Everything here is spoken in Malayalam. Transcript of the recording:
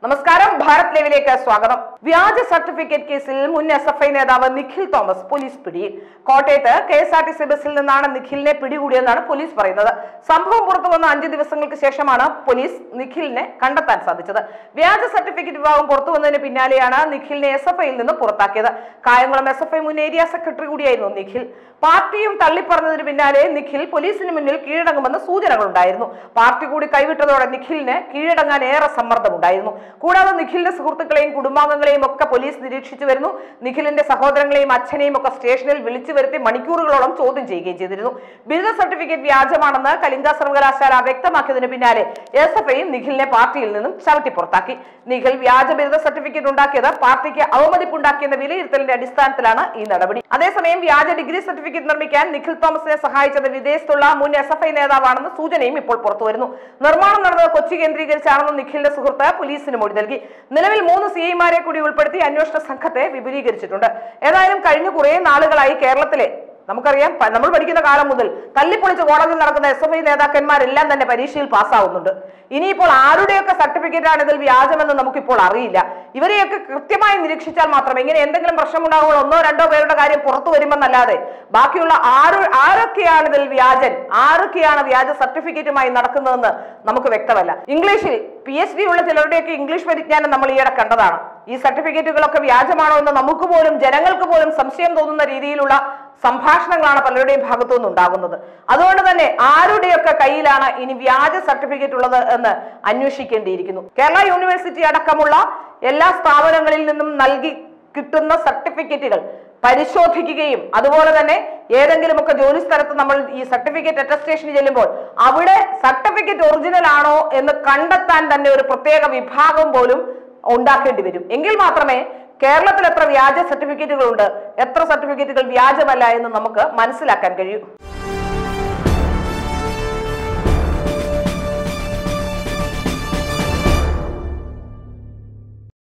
നമസ്കാരം ഭാരത് ലൈവിലേക്ക് സ്വാഗതം വ്യാജ സർട്ടിഫിക്കറ്റ് കേസിൽ മുൻ എസ് എഫ് ഐ നേതാവ് നിഖിൽ തോമസ് പോലീസ് പിടിയിൽ കോട്ടയത്ത് K S R T C ബസ്സിൽ നിന്നാണ് നിഖിലിനെ പിടികൂടിയെന്നാണ് പോലീസ് പറയുന്നത് സംഭവം പുറത്തു വന്ന അഞ്ച് ദിവസങ്ങൾക്ക് ശേഷമാണ് പോലീസ് നിഖിലിനെ കണ്ടെത്താൻ സാധിച്ചത് വ്യാജ സർട്ടിഫിക്കറ്റ് വിഭാഗം പുറത്തു വന്നതിന് പിന്നാലെയാണ് നിഖിലിനെ എസ് എഫ് ഐയിൽ നിന്ന് പുറത്താക്കിയത് കായംകുളം എസ് എഫ് ഐ മുൻ ഏരിയ സെക്രട്ടറി കൂടിയായിരുന്നു നിഖിൽ പാർട്ടിയും തള്ളിപ്പറഞ്ഞതിന് പിന്നാലെ നിഖിൽ പോലീസിന് മുന്നിൽ കീഴടങ്ങുമെന്ന് സൂചനകളുണ്ടായിരുന്നു പാർട്ടി കൂടി കൈവിട്ടതോടെ നിഖിലിന് കീഴടങ്ങാൻ ഏറെ സമ്മർദ്ദമുണ്ടായിരുന്നു കൂടാതെ നിഖിലിന്റെ സുഹൃത്തുക്കളെയും കുടുംബാംഗങ്ങളെയും ഒക്കെ പോലീസ് നിരീക്ഷിച്ചു വരുന്നു നിഖിലിന്റെ സഹോദരങ്ങളെയും അച്ഛനെയും ഒക്കെ സ്റ്റേഷനിൽ വിളിച്ചു വരുത്തി മണിക്കൂറുകളോളം ചോദ്യം ചെയ്യുകയും ചെയ്തിരുന്നു ബിരുദ സർട്ടിഫിക്കറ്റ് വ്യാജമാണെന്ന് കലിംഗ സർവകലാശാല വ്യക്തമാക്കിയതിന് പിന്നാലെ എസ് എഫ് ഐയും നിഖിലിനെ പാർട്ടിയിൽ നിന്നും ചവിട്ടി പുറത്താക്കി നിഖിൽ വ്യാജ ബിരുദ സർട്ടിഫിക്കറ്റ് ഉണ്ടാക്കിയത് പാർട്ടിക്ക് അവമതിപ്പുണ്ടാക്കിയെന്ന വിലയിരുത്തലിന്റെ അടിസ്ഥാനത്തിലാണ് ഈ നടപടി അതേസമയം വ്യാജ ഡിഗ്രി സർട്ടിഫിക്കറ്റ് നിർമ്മിക്കാൻ നിഖിൽ തോമസിനെ സഹായിച്ചത് വിദേശത്തുള്ള മുൻ എസ് എഫ് ഐ നേതാവാണെന്ന സൂചനയും ഇപ്പോൾ പുറത്തുവരുന്നു നിർമ്മാണം നടന്നത് കൊച്ചി കേന്ദ്രീകരിച്ചാണെന്ന് നിഖിലിന്റെ സുഹൃത്ത് പോലീസിന് മൊഴി നൽകി നിലവിൽ മൂന്ന് സി ഐമാരെ കൂടി ഉൾപ്പെടുത്തി അന്വേഷണ സംഘത്തെ വിപുലീകരിച്ചിട്ടുണ്ട് ഏതായാലും കഴിഞ്ഞ കുറേ നാളുകളായി കേരളത്തിലെ നമുക്കറിയാം പ- നമ്മൾ പഠിക്കുന്ന കാലം മുതൽ തല്ലിപ്പൊളിച്ച് കോടതിയിൽ നടക്കുന്ന എസ് എഫ് ഐ നേതാക്കന്മാരെല്ലാം തന്നെ പരീക്ഷയിൽ പാസ്സാവുന്നുണ്ട് ഇനിയിപ്പോൾ ആരുടെയൊക്കെ സർട്ടിഫിക്കറ്റ് ആണ് ഇതിൽ വ്യാജമെന്ന് നമുക്കിപ്പോൾ അറിയില്ല ഇവരെയൊക്കെ കൃത്യമായി നിരീക്ഷിച്ചാൽ മാത്രമേ ഇങ്ങനെ എന്തെങ്കിലും പ്രശ്നമുണ്ടാകുമ്പോൾ ഒന്നോ രണ്ടോ പേരുടെ കാര്യം പുറത്തു വരുമെന്നല്ലാതെ ബാക്കിയുള്ള ആരു ആരൊക്കെയാണ് ഇതിൽ വ്യാജൻ ആരൊക്കെയാണ് വ്യാജ സർട്ടിഫിക്കറ്റുമായി നടക്കുന്നതെന്ന് നമുക്ക് വ്യക്തമല്ല ഇംഗ്ലീഷിൽ പി എച്ച് ഡി ഉള്ള ചിലരുടെയൊക്കെ ഇംഗ്ലീഷ് പരിജ്ഞാനം നമ്മൾ ഈയിടെ കണ്ടതാണ് ഈ സർട്ടിഫിക്കറ്റുകളൊക്കെ വ്യാജമാണോ എന്ന് നമുക്ക് പോലും ജനങ്ങൾക്ക് പോലും സംശയം തോന്നുന്ന രീതിയിലുള്ള സംഭാഷണങ്ങളാണ് പലരുടെയും ഭാഗത്തു നിന്നുണ്ടാകുന്നത് അതുകൊണ്ട് തന്നെ ആരുടെയൊക്കെ കയ്യിലാണ് ഇനി വ്യാജ സർട്ടിഫിക്കറ്റ് ഉള്ളത് എന്ന് അന്വേഷിക്കേണ്ടിയിരിക്കുന്നു കേരള യൂണിവേഴ്സിറ്റി അടക്കമുള്ള എല്ലാ സ്ഥാപനങ്ങളിൽ നിന്നും നൽകി കിട്ടുന്ന സർട്ടിഫിക്കറ്റുകൾ പരിശോധിക്കുകയും അതുപോലെ തന്നെ ഏതെങ്കിലുമൊക്കെ ജോലി സ്ഥലത്ത് നമ്മൾ ഈ സർട്ടിഫിക്കറ്റ് അറ്റസ്റ്റേഷന് ചെല്ലുമ്പോൾ അവിടെ സർട്ടിഫിക്കറ്റ് ഒറിജിനൽ ആണോ എന്ന് കണ്ടെത്താൻ തന്നെ ഒരു പ്രത്യേക വിഭാഗം പോലും ഉണ്ടാക്കേണ്ടി വരും എങ്കിൽ മാത്രമേ കേരളത്തിൽ എത്ര വ്യാജ സർട്ടിഫിക്കറ്റുകളുണ്ട് എത്ര സർട്ടിഫിക്കറ്റുകൾ വ്യാജമല്ല എന്ന് നമുക്ക് മനസ്സിലാക്കാൻ കഴിയൂ